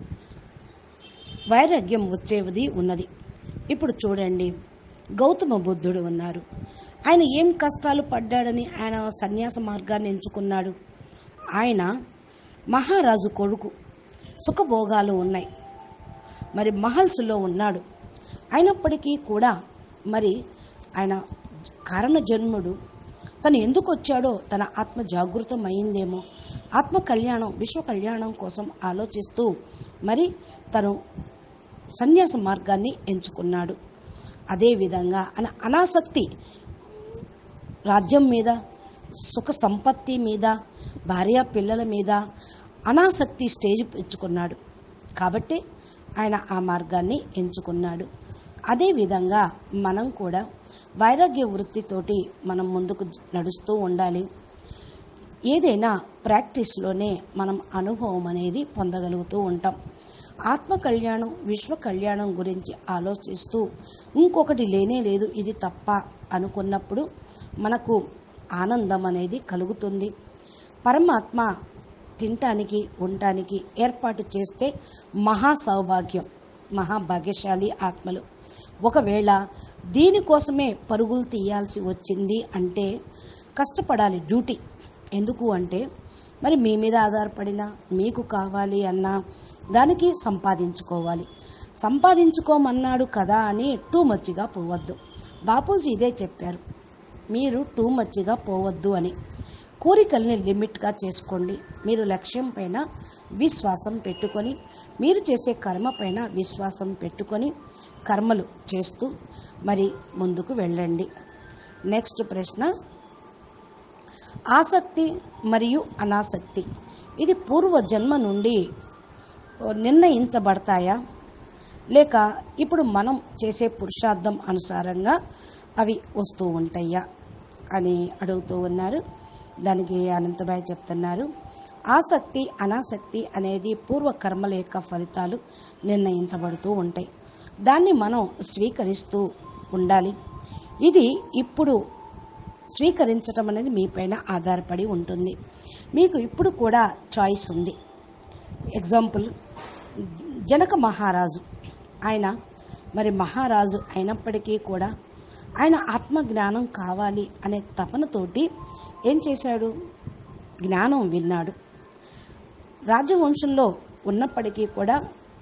వైరాగ్యం వచ్చేది ఉన్నది ఇప్పుడు చూడండి గౌతమ బుద్ధుడు ఉన్నారు ఆయన ఏం కష్టాలు పడ్డాడని ఆయన సన్యాస మార్గాన్ని ఎంచుకున్నాడు ఆయన మహారాజు కొడుకు సుఖభోగాలు ఉన్నాయి మరి మహల్స్లో ఉన్నాడు అయినప్పటికీ కూడా మరి ఆయన కారణ జన్ముడు తను ఎందుకు వచ్చాడో తన ఆత్మ జాగృతం అయిందేమో ఆత్మ కళ్యాణం విశ్వ కళ్యాణం కోసం ఆలోచిస్తూ మరి తను సన్యాస మార్గాన్ని ఎంచుకున్నాడు అదేవిధంగా అన అనాసక్తి రాజ్యం మీద సుఖ సంపత్తి మీద భార్య పిల్లల మీద అనాసక్తి స్టేజ్ పెంచుకున్నాడు కాబట్టి ఆయన ఆ మార్గాన్ని ఎంచుకున్నాడు అదేవిధంగా మనం కూడా వైరాగ్య వృత్తితోటి మనం ముందుకు నడుస్తూ ఉండాలి ఏదైనా ప్రాక్టీస్లోనే మనం అనుభవం అనేది పొందగలుగుతూ ఉంటాం ఆత్మ కళ్యాణం విశ్వ కళ్యాణం గురించి ఆలోచిస్తూ ఇంకొకటి లేనే లేదు ఇది తప్ప అనుకున్నప్పుడు మనకు ఆనందం అనేది కలుగుతుంది పరమాత్మ తినటానికి ఉండటానికి ఏర్పాటు చేస్తే మహా సౌభాగ్యం మహాభాగ్యశాలి ఆత్మలు ఒకవేళ దీనికోసమే పరుగులు తీయాల్సి వచ్చింది అంటే కష్టపడాలి డ్యూటీ ఎందుకు అంటే మరి మీ మీద ఆధారపడినా మీకు కావాలి అన్నా దానికి సంపాదించుకోవాలి సంపాదించుకోమన్నాడు కదా అని టూ మచ్చిగా పోవద్దు బాపూజీ ఇదే చెప్పారు మీరు టూ మచ్చిగా పోవద్దు అని కోరికల్ని లిమిట్గా చేసుకోండి మీరు లక్ష్యం పైన విశ్వాసం పెట్టుకొని మీరు చేసే కర్మ పైన విశ్వాసం పెట్టుకొని కర్మలు చేస్తూ మరి ముందుకు వెళ్ళండి నెక్స్ట్ ప్రశ్న ఆసక్తి మరియు అనాసక్తి ఇది పూర్వ జన్మ నుండి నిర్ణయించబడతాయా లేక ఇప్పుడు మనం చేసే పురుషార్థం అనుసారంగా అవి వస్తూ ఉంటాయా అని అడుగుతూ ఉన్నారు దానికి అనంతబాయ్ చెప్తున్నారు ఆసక్తి అనాసక్తి అనేది పూర్వ కర్మల యొక్క ఫలితాలు నిర్ణయించబడుతూ ఉంటాయి దాన్ని మనం స్వీకరిస్తూ ఉండాలి ఇది ఇప్పుడు స్వీకరించటం అనేది మీపైన ఆధారపడి ఉంటుంది మీకు ఇప్పుడు కూడా చాయిస్ ఉంది ఎగ్జాంపుల్ జనక మహారాజు ఆయన మరి మహారాజు అయినప్పటికీ కూడా ఆయన ఆత్మజ్ఞానం కావాలి అనే తపనతోటి ఏం చేశాడు జ్ఞానం విన్నాడు రాజవంశంలో ఉన్నప్పటికీ కూడా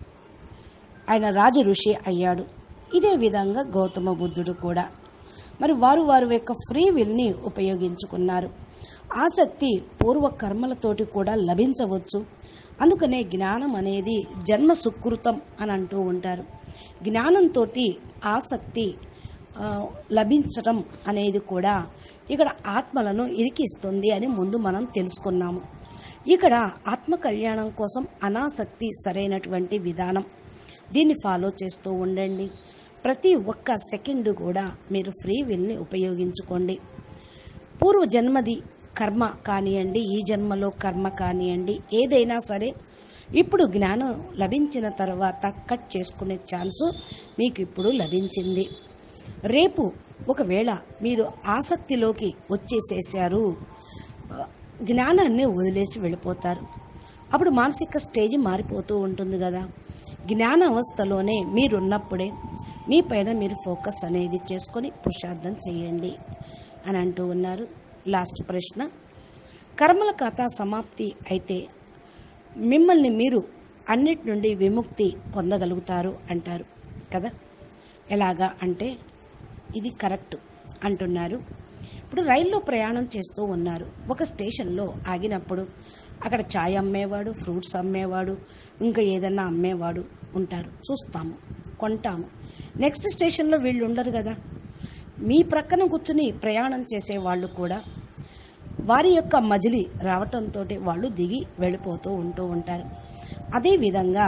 ఆయన రాజ ఋషి అయ్యాడు ఇదే విధంగా గౌతమ బుద్ధుడు కూడా మరి వారు వారి యొక్క ఫ్రీ విల్ని ఉపయోగించుకున్నారు ఆసక్తి పూర్వ కర్మలతోటి కూడా లభించవచ్చు అందుకనే జ్ఞానం అనేది జన్మ సుకృతం అని అంటూ ఉంటారు జ్ఞానంతో ఆసక్తి ఆ, లభించటం అనేది కూడా ఇక్కడ ఆత్మలను ఇరికిస్తుంది అని ముందు మనం తెలుసుకున్నాము ఇక్కడ ఆత్మ కళ్యాణం కోసం అనాసక్తి సరైనటువంటి విధానం దీన్ని ఫాలో చేస్తూ ఉండండి ప్రతి ఒక్క సెకండ్ కూడా మీరు ఫ్రీ విల్ని ఉపయోగించుకోండి పూర్వ జన్మది కర్మ కానివ్వండి ఈ జన్మలో కర్మ కానివ్వండి ఏదైనా సరే ఇప్పుడు జ్ఞానం లభించిన తర్వాత కట్ చేసుకునే ఛాన్సు మీకు ఇప్పుడు లభించింది రేపు ఒకవేళ మీరు ఆసక్తిలోకి వచ్చేసేసారు ఆ, జ్ఞానాన్ని వదిలేసి వెళ్ళిపోతారు అప్పుడు మానసిక స్టేజ్ మారిపోతూ ఉంటుంది కదా జ్ఞాన అవస్థలోనే మీరున్నప్పుడే మీ పైన మీరు ఫోకస్ అనేది చేసుకొని పురుషార్థం చేయండి అని అంటూ ఉన్నారు లాస్ట్ ప్రశ్న కర్మల ఖాతా సమాప్తి అయితే మిమ్మల్ని మీరు అన్నిటి నుండి విముక్తి పొందగలుగుతారు అంటారు కదా ఎలాగా అంటే ఇది కరెక్ట్ అంటున్నారు ఇప్పుడు రైల్లో ప్రయాణం చేస్తూ ఉన్నారు ఒక స్టేషన్లో ఆగినప్పుడు అక్కడ చాయ్ అమ్మేవాడు ఫ్రూట్స్ అమ్మేవాడు ఇంకా ఏదన్నా అమ్మేవాడు ఉంటారు చూస్తాము కొంటాము నెక్స్ట్ స్టేషన్లో వీళ్ళు ఉండరు కదా మీ ప్రక్కన కూర్చుని ప్రయాణం చేసే వాళ్ళు కూడా వారి యొక్క మజిలీ రావటంతో వాళ్ళు దిగి వెళ్ళిపోతూ ఉంటూ ఉంటారు అదేవిధంగా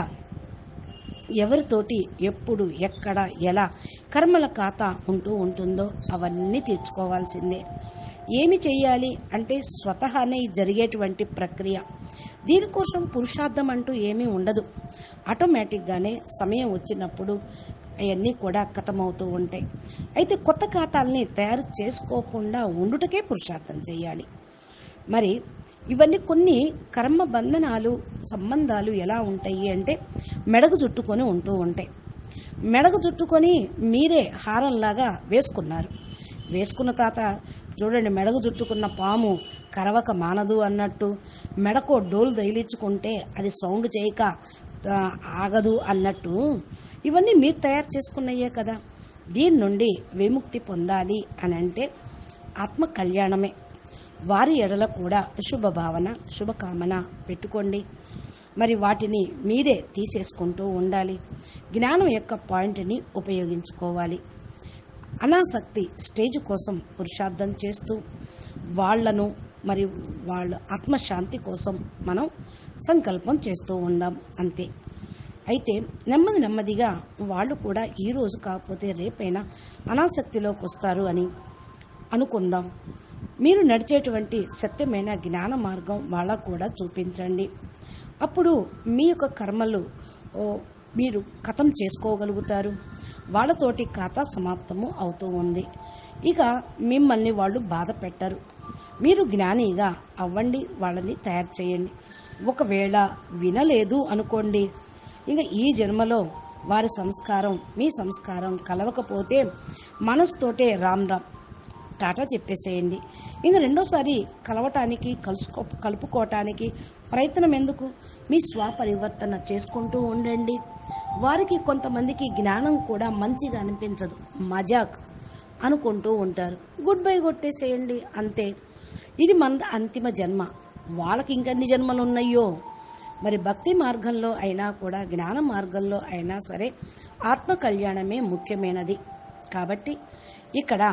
ఎవరితోటి ఎప్పుడు ఎక్కడ ఎలా కర్మల ఖాతా ఉంటూ ఉంటుందో అవన్నీ తీర్చుకోవాల్సిందే ఏమి చేయాలి అంటే స్వతహానే జరిగేటువంటి ప్రక్రియ దీనికోసం పురుషార్థం అంటూ ఏమీ ఉండదు ఆటోమేటిక్గానే సమయం వచ్చినప్పుడు అవన్నీ కూడా ఖతమవుతూ ఉంటాయి అయితే కొత్త ఖాతాల్ని తయారు చేసుకోకుండా ఉండుటకే పురుషార్థం చేయాలి మరి ఇవన్నీ కొన్ని కర్మ బంధనాలు సంబంధాలు ఎలా ఉంటాయి అంటే మెడకు చుట్టుకొని ఉంటూ ఉంటాయి మెడకు చుట్టుకొని మీరే హారంలాగా వేసుకున్నారు వేసుకున్న తాత చూడండి మెడకు చుట్టుకున్న పాము కరవక మానదు అన్నట్టు మెడకో డోలు తగిలించుకుంటే అది సౌండ్ చేయక ఆ, ఆగదు అన్నట్టు ఇవన్నీ మీరు తయారు చేసుకున్నయ్యే కదా దీని నుండి విముక్తి పొందాలి అని అంటే ఆత్మ కళ్యాణమే వారి ఎడల కూడా శుభ భావన శుభకామన పెట్టుకోండి మరి వాటిని మీరే తీసేసుకుంటూ ఉండాలి జ్ఞానం యొక్క పాయింట్ని ఉపయోగించుకోవాలి అనాసక్తి స్టేజ్ కోసం పురుషార్థం చేస్తూ వాళ్లను మరి వాళ్ళ ఆత్మశాంతి కోసం మనం సంకల్పం చేస్తూ ఉందాం అంతే అయితే నెమ్మది నెమ్మదిగా వాళ్ళు కూడా ఈ రోజు కాకపోతే రేపైనా అనాసక్తిలోకి వస్తారు అని అనుకుందాం మీరు నడిచేటువంటి సత్యమైన జ్ఞాన మార్గం వాళ్ళకు కూడా చూపించండి అప్పుడు మీ యొక్క కర్మలు ఓ, మీరు కథం చేసుకోగలుగుతారు వాళ్ళతోటి ఖాతా సమాప్తము అవుతూ ఉంది ఇక మిమ్మల్ని వాళ్ళు బాధ పెట్టరు మీరు జ్ఞానిగా అవ్వండి వాళ్ళని తయారు చేయండి ఒకవేళ వినలేదు అనుకోండి ఇంకా ఈ జన్మలో వారి సంస్కారం మీ సంస్కారం కలవకపోతే మనసుతోటే రామ్ రామ్ టాటా చెప్పేసేయండి ఇంక రెండోసారి కలవటానికి కలుసుకో కలుపుకోవటానికి ప్రయత్నం ఎందుకు మీ స్వపరివర్తన చేసుకుంటూ ఉండండి వారికి కొంతమందికి జ్ఞానం కూడా మంచిగా అనిపించదు మజాక్ అనుకుంటూ ఉంటారు గుడ్ బై కొట్టేసేయండి అంతే ఇది మన అంతిమ జన్మ వాళ్ళకి ఇంకెన్ని జన్మలు ఉన్నాయో మరి భక్తి మార్గంలో అయినా కూడా జ్ఞాన మార్గంలో అయినా సరే ఆత్మ కళ్యాణమే ముఖ్యమైనది కాబట్టి ఇక్కడ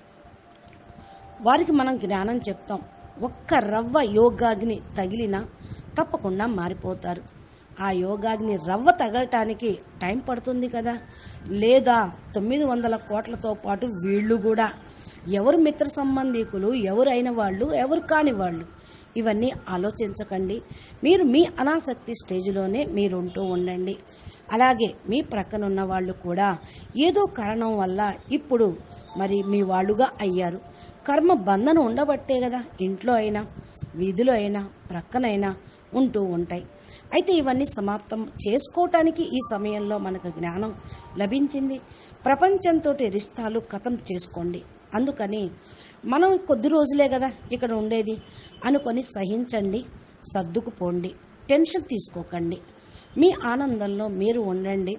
వారికి మనం జ్ఞానం చెప్తాం ఒక్క రవ్వ యోగాగ్ని తగిలినా తప్పకుండా మారిపోతారు ఆ యోగాగ్ని రవ్వ తగలటానికి టైం పడుతుంది కదా లేదా తొమ్మిది వందల కోట్లతో పాటు వీళ్ళు కూడా ఎవరు మిత్ర సంబంధికులు ఎవరు అయిన వాళ్ళు ఎవరు కాని వాళ్ళు ఇవన్నీ ఆలోచించకండి మీరు మీ అనాసక్తి స్టేజ్లోనే మీరు ఉంటూ ఉండండి అలాగే మీ ప్రక్కన ఉన్న వాళ్ళు కూడా ఏదో కారణం వల్ల ఇప్పుడు మరి మీ వాళ్ళుగా అయ్యారు కర్మ బంధన ఉండబట్టే కదా ఇంట్లో అయినా వీధిలో అయినా ప్రక్కనైనా ఉంటూ ఉంటాయి అయితే ఇవన్నీ సమాప్తం చేసుకోవటానికి ఈ సమయంలో మనకు జ్ఞానం లభించింది ప్రపంచంతో రిస్తాలు కథం చేసుకోండి అందుకని మనం కొద్ది రోజులే కదా ఇక్కడ ఉండేది అనుకొని సహించండి సర్దుకుపోండి టెన్షన్ తీసుకోకండి మీ ఆనందంలో మీరు ఉండండి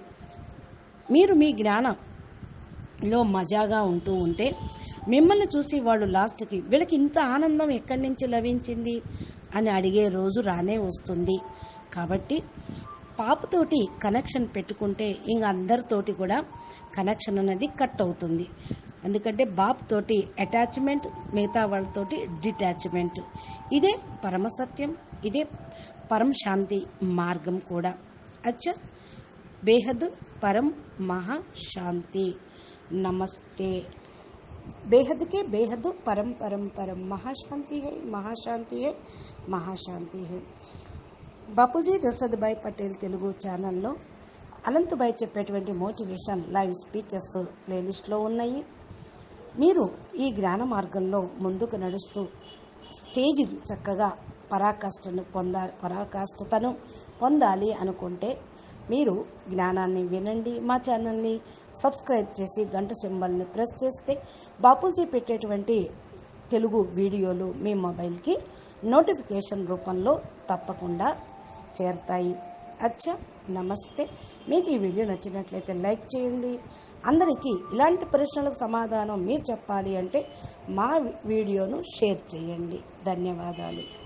మీరు మీ జ్ఞానంలో మజాగా ఉంటూ ఉంటే మిమ్మల్ని చూసి వాళ్ళు లాస్ట్కి వీళ్ళకి ఇంత ఆనందం ఎక్కడి నుంచి లభించింది అని అడిగే రోజు రానే వస్తుంది కాబట్టి పాపతోటి కనెక్షన్ పెట్టుకుంటే ఇంక అందరితోటి కూడా కనెక్షన్ అనేది కట్ అవుతుంది ఎందుకంటే బాప్ తోటి అటాచ్మెంట్ మిగతా వాళ్ళతోటి డిటాచ్మెంట్ ఇదే పరమసత్యం ఇదే పరం శాంతి మార్గం కూడా అచ్చా బేహద్ పరం మహాశాంతి నమస్తే बेहद के बेहद परम परम परम महाशांति है महाशांति है మహాశాంతి హే బాపూజీ దశరథ్భాయ్ పటేల్ తెలుగు ఛానల్లో అనంతభాయ్ చెప్పేటువంటి మోటివేషన్ లైవ్ స్పీచెస్ ప్లేలిస్ట్లో ఉన్నాయి మీరు ఈ జ్ఞాన మార్గంలో ముందుకు నడుస్తూ స్టేజ్ చక్కగా పరాకాష్ఠను పొందా పరాకాష్ఠతను పొందాలి అనుకుంటే మీరు జ్ఞానాన్ని వినండి మా ఛానల్ని సబ్స్క్రైబ్ చేసి గంట సింబల్ని ప్రెస్ చేస్తే బాపూజీ పెట్టేటువంటి తెలుగు వీడియోలు మీ మొబైల్కి నోటిఫికేషన్ రూపంలో తప్పకుండా చేరతాయి అచ్చా నమస్తే మీకు ఈ వీడియో నచ్చినట్లయితే లైక్ చేయండి అందరికీ ఇలాంటి ప్రశ్నలకు సమాధానం మీరు చెప్పాలి అంటే మా వీడియోను షేర్ చేయండి ధన్యవాదాలు